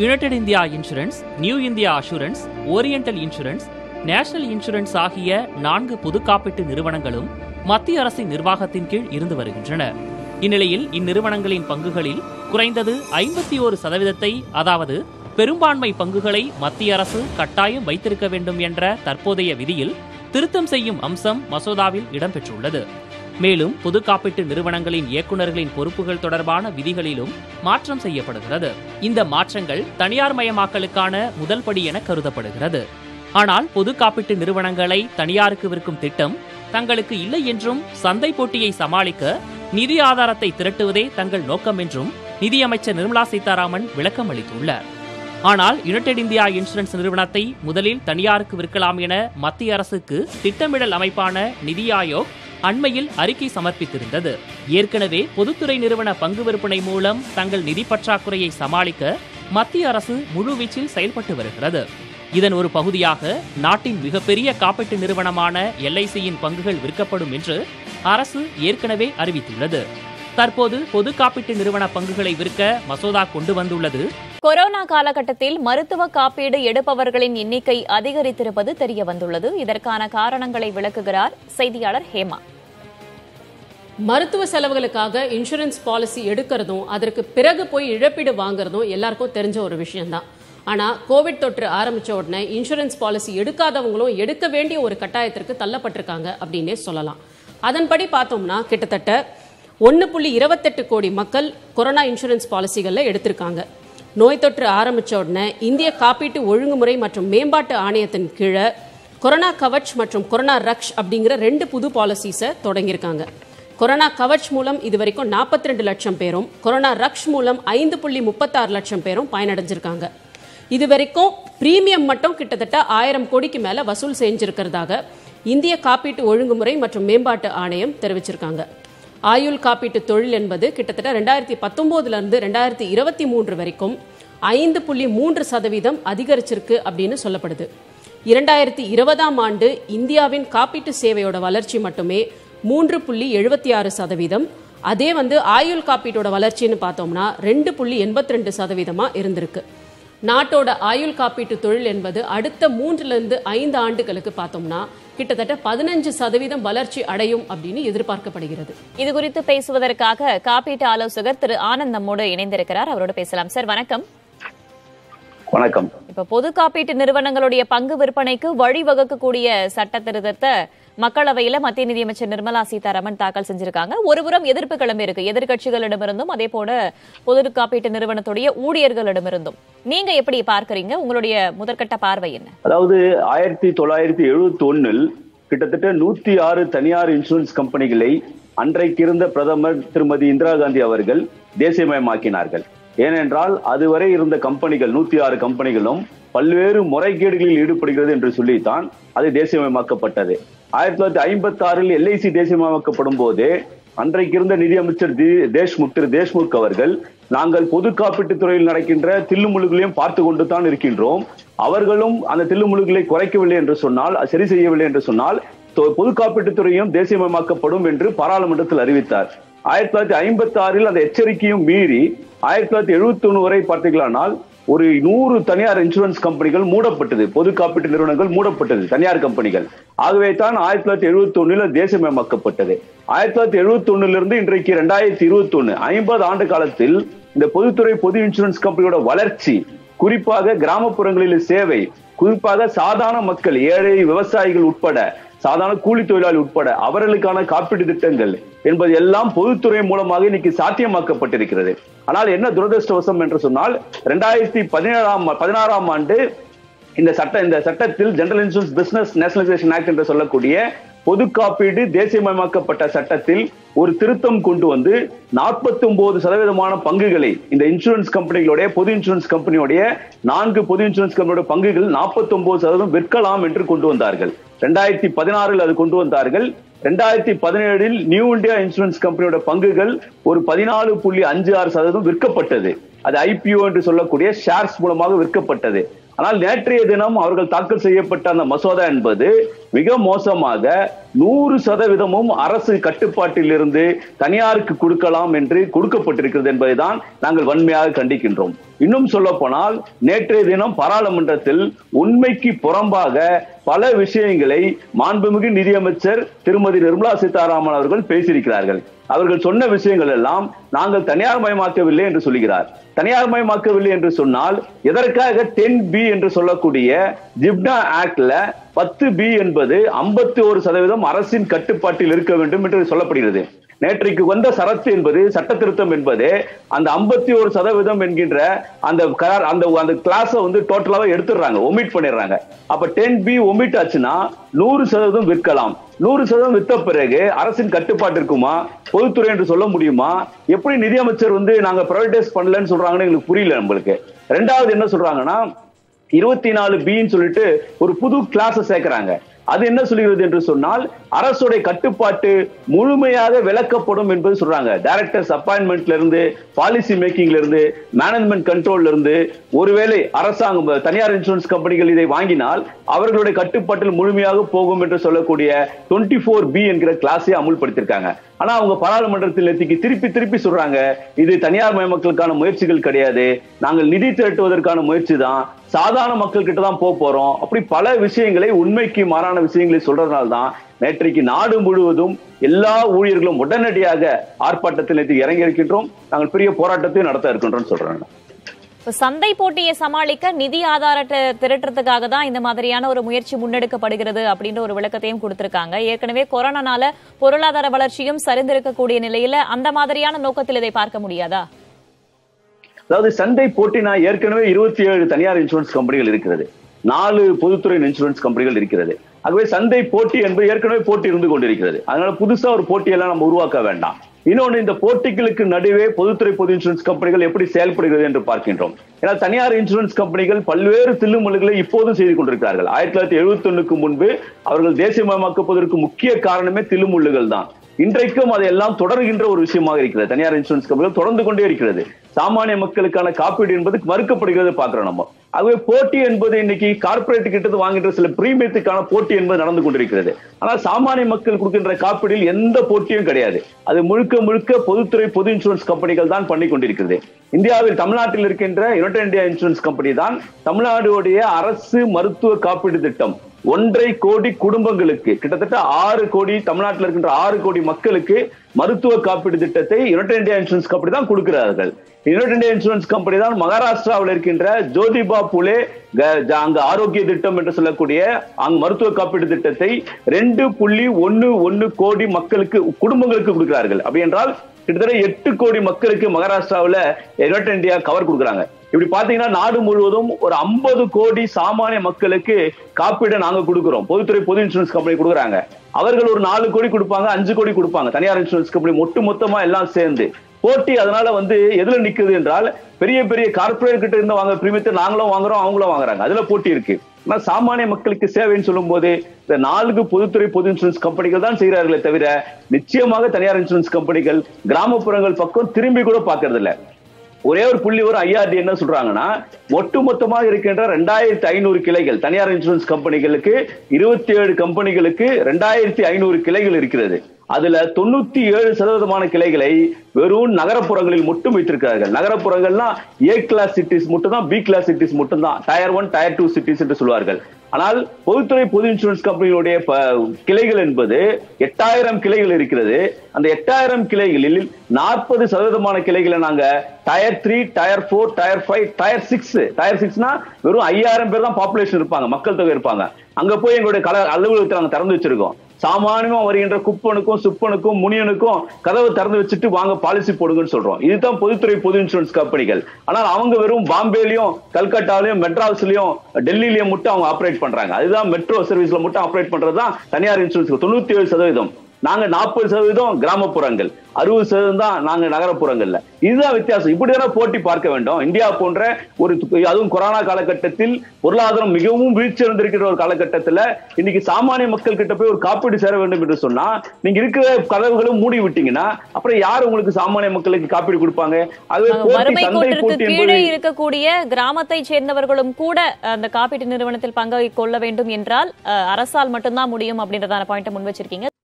United India insurance New India assurance Oriental insurance National insurance ஆகிய நான்கு பொது காப்பீட்டு நிறுவனங்களும் மத்திய அரசின் நிர்வாகத்தின் கீழ் இருந்து வருகின்றன இந்நிலையில் இந்நிறுவனங்களின் பங்குகளில் குறைந்தது ஐம்பத்தி ஒரு சதவீதத்தை அதாவது பெரும்பான்மை பங்குகளை மத்திய அரசு கட்டாயம் வைத்திருக்க வேண்டும் என்ற தற்போதைய விதியில் திருத்தம் செய்யும் அம்சம் மசோதாவில் இடம்பெற்றுள்ளது மேலும் பொது காப்பீட்டு நிறுவனங்களின் இயக்குநர்களின் பொறுப்புகள் தொடர்பான விதிகளிலும் மாற்றம் செய்யப்படுகிறது இந்த மாற்றங்கள் தனியார் மயமாக்கலுக்கான முதல் படி என கருதப்படுகிறது ஆனால் பொது காப்பீட்டு நிறுவனங்களை தனியாருக்கு விற்கும் திட்டம் தங்களுக்கு இல்லை என்றும் சந்தை போட்டியை சமாளிக்க நிதி ஆதாரத்தை திரட்டுவதே தங்கள் நோக்கம் என்றும் நிதியமைச்சர் நிர்மலா சீதாராமன் விளக்கம் அளித்துள்ளார் ஆனால் யுனைடெட் இந்தியா இன்சூரன்ஸ் நிறுவனத்தை முதலில் தனியாருக்கு விற்கலாம் என மத்திய அரசுக்கு திட்டமிடல் அமைப்பான நிதி ஆயோக் அண்மையில் அறிக்கை சமர்ப்பித்திருந்தது ஏற்கனவே பொதுத்துறை நிறுவன பங்கு விற்பனை மூலம் தங்கள் நிதி பற்றாக்குறையை சமாளிக்க மத்திய அரசு முழுவீச்சில் செயல்பட்டு வருகிறது இதன் ஒரு பகுதியாக நாட்டின் மிகப்பெரிய காப்பீட்டு நிறுவனமான எல்ஐசியின் பங்குகள் விற்கப்படும் என்று அரசு ஏற்கனவே அறிவித்துள்ளது தற்போது பொது காப்பீட்டு நிறுவன பங்குகளை விற்க மசோதா கொண்டு வந்துள்ளது கொரோனா காலகட்டத்தில் மருத்துவ காப்பீடு எடுப்பவர்களின் எண்ணிக்கை அதிகரித்திருப்பது தெரிய வந்துள்ளது இதற்கான காரணங்களை விளக்குகிறார் செய்தியாளர் ஹேமா மருத்துவ செலவுகளுக்காக இன்சூரன்ஸ் பாலிசி எடுக்கிறதும் அதற்கு பிறகு போய் இழப்பீடு வாங்குறதும் எல்லாருக்கும் தெரிஞ்ச ஒரு விஷயம்தான் ஆனால் கோவிட் தொற்று ஆரம்பிச்ச உடனே இன்சூரன்ஸ் பாலிசி எடுக்காதவங்களும் எடுக்க வேண்டிய ஒரு கட்டாயத்திற்கு தள்ளப்பட்டிருக்காங்க அப்படின்னே சொல்லலாம் அதன்படி பார்த்தோம்னா கிட்டத்தட்ட ஒன்று புள்ளி இருபத்தெட்டு கோடி மக்கள் கொரோனா இன்சூரன்ஸ் பாலிசிகளில் எடுத்திருக்காங்க நோய் தொற்று ஆரம்பிச்ச உடனே இந்திய காப்பீட்டு ஒழுங்குமுறை மற்றும் மேம்பாட்டு ஆணையத்தின் கீழே கொரோனா கவச் மற்றும் கொரோனா ரக்ஷ் அப்படிங்கிற ரெண்டு புது பாலிசிஸை தொடங்கியிருக்காங்க கொரோனா கவச் மூலம் இதுவரைக்கும் நாற்பத்தி ரெண்டு லட்சம் பேரும் கொரோனா ரக்ஷ் மூலம் ஐந்து புள்ளி முப்பத்தாறு லட்சம் பேரும் பயனடைஞ்சிருக்காங்க இது வரைக்கும் பிரீமியம் மட்டும் கிட்டத்தட்ட ஆயிரம் கோடிக்கு மேல வசூல் செஞ்சிருக்கிறதாக இந்திய காப்பீட்டு ஒழுங்குமுறை மற்றும் மேம்பாட்டு ஆணையம் தெரிவிச்சிருக்காங்க ஆயுள் காப்பீட்டு தொழில் என்பது கிட்டத்தட்ட ரெண்டாயிரத்தி பத்தொன்பதுல இருந்து ரெண்டாயிரத்தி இருபத்தி மூன்று வரைக்கும் ஐந்து புள்ளி மூன்று சதவீதம் அதிகரிச்சிருக்கு அப்படின்னு சொல்லப்படுது இரண்டாயிரத்தி இருபதாம் ஆண்டு இந்தியாவின் காப்பீட்டு சேவையோட வளர்ச்சி மட்டுமே மூன்று புள்ளி எழுபத்தி ஆறு சதவீதம் அதே வந்து ஆயுள் காப்பீட்டோட வளர்ச்சின்னு பார்த்தோம்னா ரெண்டு புள்ளி எண்பத்தி ரெண்டு சதவீதமா இருந்திருக்கு நாட்டோட ஆயுள் காப்பீட்டு தொழில் என்பது அடுத்த மூன்றுல இருந்து ஐந்து ஆண்டுகளுக்கு பார்த்தோம்னா கிட்டத்தட்ட பதினஞ்சு சதவீதம் வளர்ச்சி அடையும் அப்படின்னு எதிர்பார்க்கப்படுகிறது இது குறித்து பேசுவதற்காக காப்பீட்டு ஆலோசகர் திரு ஆனந்த் நம்மோடு இணைந்திருக்கிறார் அவரோட பேசலாம் சார் வணக்கம் வணக்கம் இப்ப பொது காப்பீட்டு நிறுவனங்களுடைய பங்கு விற்பனைக்கு வழிவகுக்கக்கூடிய சட்ட திருத்தத்தை மக்களவையில மத்திய நிதியமைச்சர் நிர்மலா சீதாராமன் தாக்கல் செஞ்சிருக்காங்க ஒருபுறம் எதிர்ப்பு கிளம்பி இருக்கு எதிர்க்கட்சிகளிடமிருந்தும் அதே போல பொது காப்பீட்டு நிறுவனத்துடைய ஊழியர்களிடமிருந்தும் நீங்க எப்படி பார்க்கறீங்க உங்களுடைய முதற்கட்ட பார்வை என்ன அதாவது ஆயிரத்தி தொள்ளாயிரத்தி எழுபத்தி ஒன்னில் கிட்டத்தட்ட நூத்தி ஆறு தனியார் இன்சூரன்ஸ் கம்பெனிகளை அன்றைக்கு இருந்த பிரதமர் திருமதி இந்திரா காந்தி அவர்கள் தேசியமயமாக்கினார்கள் ஏனென்றால் அதுவரை இருந்த கம்பெனிகள் நூத்தி ஆறு கம்பெனிகளும் பல்வேறு முறைகேடுகளில் ஈடுபடுகிறது என்று சொல்லித்தான் அது தேசியமயமாக்கப்பட்டது ஆயிரத்தி தொள்ளாயிரத்தி ஐம்பத்தி ஆறில் எல்ஐசி தேசியமயமாக்கப்படும் போது அன்றைக்கு இருந்த நிதியமைச்சர் தி தேஷ்முக் திரு தேஷ்முக் அவர்கள் நாங்கள் பொது காப்பீட்டுத் துறையில் நடக்கின்ற தில்லுமுழுகளையும் பார்த்து கொண்டு தான் இருக்கின்றோம் அவர்களும் அந்த தில்லுமுழுகளை குறைக்கவில்லை என்று சொன்னால் சரி செய்யவில்லை என்று சொன்னால் தொ- பொது காப்பீட்டுத் துறையும் தேசியமயமாக்கப்படும் என்று பாராளுமன்றத்தில் அறிவித்தார் ஆயிரத்தி தொள்ளாயிரத்தி ஐம்பத்தி ஆறில் அந்த எச்சரிக்கையும் மீறி ஆயிரத்தி தொள்ளாயிரத்தி எழுபத்தி ஒண்ணு வரை பார்த்தீங்களானால் ஒரு நூறு தனியார் இன்சூரன்ஸ் கம்பெனிகள் மூடப்பட்டது பொது காப்பீட்டு நிறுவனங்கள் மூடப்பட்டது தனியார் கம்பெனிகள் ஆகவே தான் ஆயிரத்தி தொள்ளாயிரத்தி எழுபத்தி ஒண்ணுல தேசியமயமாக்கப்பட்டது ஆயிரத்தி தொள்ளாயிரத்தி எழுபத்தி ஒண்ணுல இருந்து இன்றைக்கு ரெண்டாயிரத்தி இருபத்தி ஒண்ணு ஐம்பது ஆண்டு காலத்தில் இந்த பொதுத்துறை பொது இன்சூரன்ஸ் கம்பெனியோட வளர்ச்சி குறிப்பாக கிராமப்புறங்களில் சேவை குறிப்பாக சாதாரண மக்கள் ஏழை விவசாயிகள் உட்பட சாதாரண கூலி தொழிலாளி உட்பட அவர்களுக்கான காப்பீடு திட்டங்கள் என்பது எல்லாம் பொதுத்துறை மூலமாக இன்னைக்கு சாத்தியமாக்கப்பட்டிருக்கிறது ஆனால் என்ன துரதிருஷ்டவசம் என்று சொன்னால் ரெண்டாயிரத்தி பதினேழாம் பதினாறாம் ஆண்டு இந்த சட்ட இந்த சட்டத்தில் general insurance business nationalisation act என்று சொல்லக்கூடிய பொது காப்பீடு தேசியமயமாக்கப்பட்ட சட்டத்தில் ஒரு திருத்தம் கொண்டு வந்து நாற்பத்தி ஒன்பது சதவீதமான பங்குகளை இந்த இன்சூரன்ஸ் கம்பெனிகளுடைய பொது இன்சூரன்ஸ் கம்பெனியுடைய நான்கு பொது இன்சூரன்ஸ் கம்பெனியோட பங்குகள் நாற்பத்தி ஒன்பது சதவீதம் விற்கலாம் என்று கொண்டு வந்தார்கள் ரெண்டாயிரத்தி பதினாறில் அது கொண்டு வந்தார்கள் ரெண்டாயிரத்தி பதினேழில் நியூ இந்தியா இன்சூரன்ஸ் கம்பெனியோட பங்குகள் ஒரு பதினாலு புள்ளி அஞ்சு ஆறு சதவீதம் விற்கப்பட்டது அது ஐபிஓ என்று சொல்லக்கூடிய ஷேர்ஸ் மூலமாக விற்கப்பட்டது ஆனால் நேற்றைய தினம் அவர்கள் தாக்கல் செய்யப்பட்ட அந்த மசோதா என்பது மிக மோசமாக நூறு சதவீதமும் அரசு கட்டுப்பாட்டில் இருந்து தனியாருக்கு கொடுக்கலாம் என்று கொடுக்கப்பட்டிருக்கிறது என்பதை தான் நாங்கள் வன்மையாக கண்டிக்கின்றோம் இன்னும் சொல்ல போனால் நேற்றைய தினம் பாராளுமன்றத்தில் உண்மைக்கு புறம்பாக பல விஷயங்களை மாண்புமிகு நிதியமைச்சர் திருமதி நிர்மலா சீதாராமன் அவர்கள் பேசியிருக்கிறார்கள் அவர்கள் சொன்ன விஷயங்கள் எல்லாம் நாங்கள் தனியார் மயமாக்கவில்லை என்று சொல்கிறார் தனியார் மயமாக்கவில்லை என்று சொன்னால் எதற்காக டென் பி என்று சொல்லக்கூடிய ஜிப்னா ஆக்ட்ல பத்து பி என்பது ஐம்பத்தி ஒரு சதவீதம் அரசின் கட்டுப்பாட்டில் இருக்க வேண்டும் என்று சொல்லப்படுகிறது நேற்றைக்கு வந்த சரத்து என்பது சட்ட திருத்தம் என்பது அந்த ஐம்பத்தி ஒரு சதவீதம் என்கின்ற அந்த கரார் அந்த அந்த கிளாஸை வந்து டோட்டலாவே எடுத்துடுறாங்க ஒமிட் பண்ணிடுறாங்க அப்ப டென் பி ஒமிட் ஆச்சுன்னா நூறு சதவீதம் விற்கலாம் நூறு சதவீதம் வித்த பிறகு அரசின் கட்டுப்பாட்டு இருக்குமா பொதுத்துறை என்று சொல்ல முடியுமா எப்படி நிதியமைச்சர் வந்து நாங்க பிரைவேடைஸ் பண்ணலன்னு சொல்றாங்கன்னு எங்களுக்கு புரியல நம்மளுக்கு ரெண்டாவது என்ன சொல்றாங்கன்னா இருபத்தி நாலு பின்னு சொல்லிட்டு ஒரு புது கிளாஸ் சேர்க்கிறாங்க அது என்ன சொல்கிறது என்று சொன்னால் அரசுடைய கட்டுப்பாட்டு முழுமையாக விளக்கப்படும் என்பது சொல்றாங்க டைரக்டர்ஸ் அப்பாயின்மெண்ட்ல இருந்து பாலிசி மேக்கிங்ல இருந்து மேனேஜ்மெண்ட் கண்ட்ரோல்ல இருந்து ஒருவேளை அரசாங்கம் தனியார் இன்சூரன்ஸ் கம்பெனிகள் இதை வாங்கினால் அவர்களுடைய கட்டுப்பாட்டில் முழுமையாக போகும் என்று சொல்லக்கூடிய டுவெண்ட்டி ஃபோர் பி என்கிற கிளாஸை அமுல்படுத்தியிருக்காங்க ஆனா அவங்க பாராளுமன்றத்தில் நேற்றுக்கு திருப்பி திருப்பி சொல்றாங்க இது தனியார் மயமக்களுக்கான முயற்சிகள் கிடையாது நாங்கள் நிதி திரட்டுவதற்கான முயற்சி தான் சாதாரண மக்கள் கிட்ட தான் போக போறோம் அப்படி பல விஷயங்களை உண்மைக்கு மாறான விஷயங்களை சொல்றதுனால தான் நேற்றைக்கு நாடு முழுவதும் எல்லா ஊழியர்களும் உடனடியாக ஆர்ப்பாட்டத்தில் நேற்று இறங்கி இருக்கின்றோம் நாங்கள் பெரிய போராட்டத்தையும் நடத்த இருக்கின்றோம் சொல்றாங்க இப்ப சந்தை போட்டியை சமாளிக்க நிதி ஆதாரத்தை திரட்டுறதுக்காக தான் இந்த மாதிரியான ஒரு முயற்சி முன்னெடுக்கப்படுகிறது அப்படின்ற ஒரு விளக்கத்தையும் கொடுத்திருக்காங்க ஏற்கனவே கொரோனானால பொருளாதார வளர்ச்சியும் சரிந்திருக்கக்கூடிய நிலையில அந்த மாதிரியான நோக்கத்தில் இதை பார்க்க முடியாதா அதாவது சந்தை போட்டினா ஏற்கனவே இருபத்தி ஏழு தனியார் இன்சூரன்ஸ் கம்பெனிகள் இருக்கிறது நாலு பொதுத்துறை இன்சூரன்ஸ் கம்பெனிகள் இருக்கிறது ஆகவே சந்தை போட்டி என்பது ஏற்கனவே போட்டி இருந்து கொண்டிருக்கிறது அதனால புதுசா ஒரு போட்டியெல்லாம் நம்ம உருவாக்க வேண்டாம் இன்னொன்று இந்த போட்டிகளுக்கு நடுவே பொதுத்துறை பொது இன்சூரன்ஸ் கம்பெனிகள் எப்படி செயல்படுகிறது என்று பார்க்கின்றோம் ஏன்னா தனியார் இன்சூரன்ஸ் கம்பெனிகள் பல்வேறு தில்லுமுல்லுகளை இப்போதும் செய்து கொண்டிருக்கிறார்கள் ஆயிரத்தி தொள்ளாயிரத்தி எழுபத்தி ஒண்ணுக்கு முன்பு அவர்கள் தேசியமயமாக்குவதற்கு முக்கிய காரணமே தில்லுமுல்லுகள் தான் இன்றைக்கும் அதையெல்லாம் தொடர்கின்ற ஒரு விஷயமாக இருக்கிறது தனியார் இன்சூரன்ஸ் கம்பெனிகள் தொடர்ந்து கொண்டே இருக்கிறது சாமானிய மக்களுக்கான காப்பீடு என்பது மறுக்கப்படுகிறது பாக்குறோம் நம்ம ஆகவே போட்டி என்பது இன்னைக்கு கார்பரேட் கிட்ட வாங்குகின்ற சில பிரீமியத்துக்கான போட்டி என்பது நடந்து கொண்டிருக்கிறது ஆனால் சாமானிய மக்கள் கொடுக்கின்ற காப்பீடில் எந்த போட்டியும் கிடையாது அது முழுக்க முழுக்க பொதுத்துறை பொது இன்சூரன்ஸ் கம்பெனிகள் தான் பண்ணி கொண்டிருக்கிறது இந்தியாவில் தமிழ்நாட்டில் இருக்கின்ற யுனைடெட் இந்தியா இன்சூரன்ஸ் கம்பெனி தான் தமிழ்நாடுடைய அரசு மருத்துவ காப்பீடு திட்டம் ஒன்றை கோடி குடும்பங்களுக்கு கிட்டத்தட்ட ஆறு கோடி தமிழ்நாட்டில் இருக்கின்ற ஆறு கோடி மக்களுக்கு மருத்துவ காப்பீடு திட்டத்தை யுனைடெட் இந்தியா இன்சூரன்ஸ் கம்பெனி தான் கொடுக்கிறார்கள் யுனைடெட் இந்தியா இன்சூரன்ஸ் கம்பெனி தான் மகாராஷ்டிராவில் இருக்கின்ற ஜோதிபா புலே அங்க ஆரோக்கிய திட்டம் என்று சொல்லக்கூடிய அங்க மருத்துவ காப்பீடு திட்டத்தை ரெண்டு புள்ளி ஒன்னு ஒன்னு கோடி மக்களுக்கு குடும்பங்களுக்கு கொடுக்கிறார்கள் அப்படி என்றால் கிட்டத்தட்ட எட்டு கோடி மக்களுக்கு மகாராஷ்டிராவில் யுனைடெட் இந்தியா கவர் கொடுக்குறாங்க இப்படி பாத்தீங்கன்னா நாடு முழுவதும் ஒரு ஐம்பது கோடி சாமானிய மக்களுக்கு காப்பீடு நாங்க கொடுக்கிறோம் பொதுத்துறை பொது இன்சூரன்ஸ் கம்பெனி கொடுக்குறாங்க அவர்கள் ஒரு நாலு கோடி கொடுப்பாங்க அஞ்சு கோடி கொடுப்பாங்க தனியார் இன்சூரன்ஸ் கம்பெனி ஒட்டு மொத்தமா எல்லாம் சேர்ந்து போட்டி அதனால வந்து எதுல நிக்குது என்றால் பெரிய பெரிய கார்பரேட் கிட்ட இருந்து வாங்க பிரீமியத்தை நாங்களும் வாங்குறோம் அவங்களும் வாங்குறாங்க அதுல போட்டி இருக்கு ஆனா சாமானிய மக்களுக்கு சேவைன்னு சொல்லும் போது இந்த நான்கு பொதுத்துறை பொது இன்சூரன்ஸ் கம்பெனிகள் தான் செய்கிறார்களே தவிர நிச்சயமாக தனியார் இன்சூரன்ஸ் கம்பெனிகள் கிராமப்புறங்கள் பக்கம் திரும்பி கூட பாக்குறது இல்ல ஒரே ஒரு புள்ளி ஒரு ஐஆர்டி என்ன சொல்றாங்கன்னா ஒட்டுமொத்தமாக இருக்கின்ற ரெண்டாயிரத்தி ஐநூறு கிளைகள் தனியார் இன்சூரன்ஸ் கம்பெனிகளுக்கு இருபத்தி ஏழு கம்பெனிகளுக்கு ரெண்டாயிரத்தி ஐநூறு கிளைகள் இருக்கிறது அதுல தொண்ணூத்தி ஏழு சதவீதமான கிளைகளை வெறும் நகரப்புறங்களில் மட்டும் வைத்திருக்கிறார்கள் நகரப்புறங்கள்னா ஏ கிளாஸ் சிட்டிஸ் மட்டும் தான் பி கிளாஸ் சிட்டிஸ் மட்டும் தான் tier one tier two cities என்று சொல்வார்கள் ஆனால் பொதுத்துறை பொது இன்சூரன்ஸ் கம்பெனியுடைய கிளைகள் என்பது எட்டாயிரம் கிளைகள் இருக்கிறது அந்த எட்டாயிரம் கிளைகளில் நாற்பது சதவீதமான கிளைகளை நாங்க tier three tier four tier five tier six tier சிக்ஸ்னா வெறும் ஐயாயிரம் பேர் தான் பாப்புலேஷன் இருப்பாங்க மக்கள் தொகை இருப்பாங்க அங்க போய் எங்களுடைய கல அலுவலகத்தை நாங்க திறந்து வச்சிருக்கோம் சாமானியமா வருகின்ற குப்பனுக்கும் சுப்பனுக்கும் முனியனுக்கும் கதவை திறந்து வச்சுட்டு வாங்க பாலிசி போடுங்கன்னு சொல்றோம் இதுதான் பொதுத்துறை பொது இன்சூரன்ஸ் கம்பெனிகள் ஆனால் அவங்க வெறும் பாம்பேலயும் கல்கட்டாலையும் மெட்ராஸ்லயும் டெல்லியிலயும் மட்டும் அவங்க ஆப்ரேட் பண்றாங்க அதுதான் மெட்ரோ சர்வீஸ்ல மட்டும் ஆப்ரேட் பண்றதுதான் தனியார் இன்சூரன்ஸ் தொண்ணூத்தி ஏழு சதவீதம் நாங்க நாற்பது சதவீதம் கிராமப்புறங்கள் அறுபது சதவீதம் தான் நாங்க நகரப்புறங்கள்ல இதுதான் வித்தியாசம் இப்படிதானே போட்டி பார்க்க வேண்டும் இந்தியா போன்ற ஒரு அதுவும் கொரோனா காலகட்டத்தில் பொருளாதாரம் மிகவும் வீழ்ச்சி அடைந்திருக்கிற ஒரு காலகட்டத்துல இன்னைக்கு சாமானிய மக்கள் கிட்ட போய் ஒரு காப்பீடு சேர வேண்டும் என்று சொன்னா நீங்க இருக்கிற கதவுகளும் மூடி விட்டீங்கன்னா அப்புறம் யார் உங்களுக்கு சாமானிய மக்களுக்கு காப்பீடு கொடுப்பாங்க அதுவே போட்டி வறுமை சந்தை கோட்டிற்கு போட்டி கீழே என்பது இருக்கக்கூடிய கிராமத்தை சேர்ந்தவர்களும் கூட அந்த காப்பீட்டு நிறுவனத்தில் பங்கை கொள்ள வேண்டும் என்றால் அஹ், அரசால் மட்டும்தான் முடியும் அப்படின்றதான பாயிண்ட் முன் வச்சிருக்கீங்க